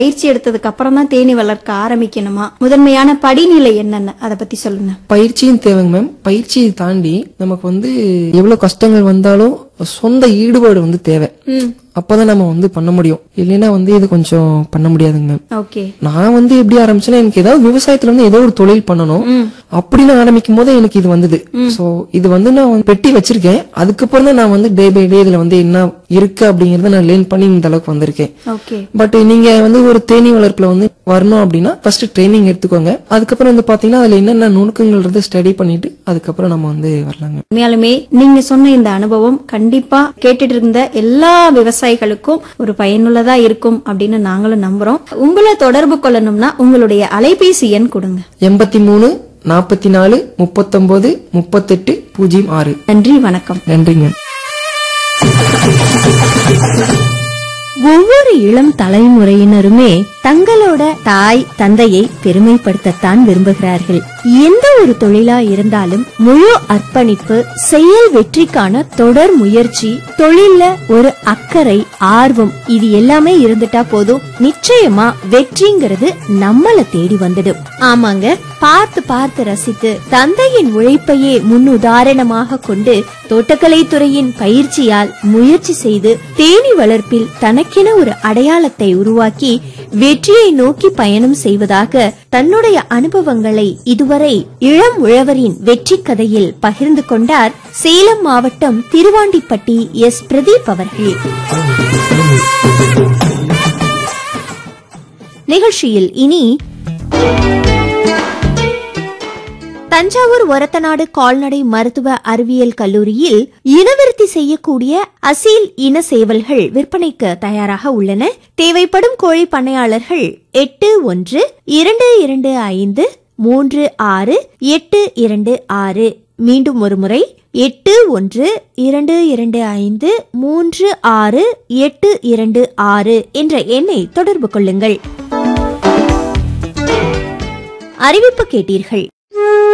பயிற்சி எடுத்ததுக்கு அப்புறம் தான் தேனி வளர்க்க ஆரம்பிக்கணுமா முதன்மையான படிநிலை என்னென்ன அதை பத்தி சொல்லுங்க பயிற்சியும் தேவைங்க மேம் பயிற்சியை தாண்டி நமக்கு வந்து எவ்வளவு கஷ்டங்கள் வந்தாலும் சொந்த ஈடுபாடு வந்து தேவை அப்பதான் நம்ம வந்து பண்ண முடியும் இல்லைன்னா வந்து இது கொஞ்சம் பண்ண முடியாதுங்க மேம் ஓகே நான் வந்து எப்படி ஆரம்பிச்சேன்னா எனக்கு ஏதாவது விவசாயத்துல வந்து ஏதோ ஒரு தொழில் பண்ணணும் அப்படின்னு ஆரம்பிக்கும் போது எனக்கு இது வந்தது சோ இது வந்து நான் வந்து பெட்டி வச்சிருக்கேன் அதுக்கப்புறம் தான் நான் வந்து டே பை டே இதுல வந்து என்ன இருக்கு அப்படிங்கறத நான் லேர்ன் பண்ணி இந்த அளவுக்கு வந்திருக்கேன் ஓகே பட் நீங்க வந்து ஒரு தேனீ வளர்ப்புல வந்து வரணும் அப்படின்னா ஃபர்ஸ்ட் ட்ரைனிங் எடுத்துக்கோங்க அதுக்கப்புறம் வந்து பாத்தீங்கன்னா அதுல என்னென்ன நுணுக்கங்கள் இருந்து ஸ்டடி பண்ணிட்டு அதுக்கப்புறம் நம்ம வந்து வரலாங்க உண்மையாலுமே நீங்க சொன்ன இந்த அனுபவம் கண்டிப்பா கேட்டுட்டு இருந்த எல்லா விவசாயிகளுக்கும் ஒரு பயனுள்ளதா இருக்கும் அப்படின்னு நாங்களும் நம்புறோம் உங்களை தொடர்பு கொள்ளணும்னா உங்களுடைய அலைபேசி எண் கொடுங்க எண்பத்தி மூணு நாற்பத்தி நாலு முப்பத்தொன்பது முப்பத்தெட்டு பூஜ்ஜியம் ஆறு நன்றி வணக்கம் நன்றிங்க ஒவ்வொரு இளம் தலைமுறையினருமே தங்களோட தாய் தந்தையை பெருமைப்படுத்தத்தான் விரும்புகிறார்கள் எந்த ஒரு தொழிலா இருந்தாலும் முழு அர்ப்பணிப்பு செயல் வெற்றிக்கான தொடர் முயற்சி தொழில்ல ஒரு அக்கறை ஆர்வம் இது எல்லாமே இருந்துட்டா போதும் நிச்சயமா வெற்றிங்கிறது நம்மள தேடி வந்துடும் ஆமாங்க பார்த்து பார்த்து ரசித்து தந்தையின் உழைப்பையே முன்னுதாரணமாக கொண்டு தோட்டக்கலை துறையின் பயிற்சியால் முயற்சி செய்து தேனி வளர்ப்பில் தனக்கென ஒரு அடையாளத்தை உருவாக்கி வெற்றியை நோக்கி பயணம் செய்வதாக தன்னுடைய அனுபவங்களை இதுவரை இளம் உழவரின் வெற்றி கதையில் பகிர்ந்து கொண்டார் சேலம் மாவட்டம் திருவாண்டிப்பட்டி எஸ் பிரதீப் அவர்கள் நிகழ்ச்சியில் இனி தஞ்சாவூர் ஒரத்தநாடு கால்நடை மருத்துவ அறிவியல் கல்லூரியில் இனவிருத்தி செய்யக்கூடிய அசீல் இன சேவல்கள் விற்பனைக்கு தயாராக உள்ளன தேவைப்படும் கோழி பண்ணையாளர்கள் எட்டு ஒன்று இரண்டு இரண்டு ஐந்து மூன்று ஆறு எட்டு இரண்டு ஆறு மீண்டும் ஒரு முறை எட்டு ஒன்று இரண்டு இரண்டு ஐந்து மூன்று ஆறு எட்டு இரண்டு ஆறு என்ற எண்ணை தொடர்பு கொள்ளுங்கள் அறிவிப்பு கேட்டீர்கள்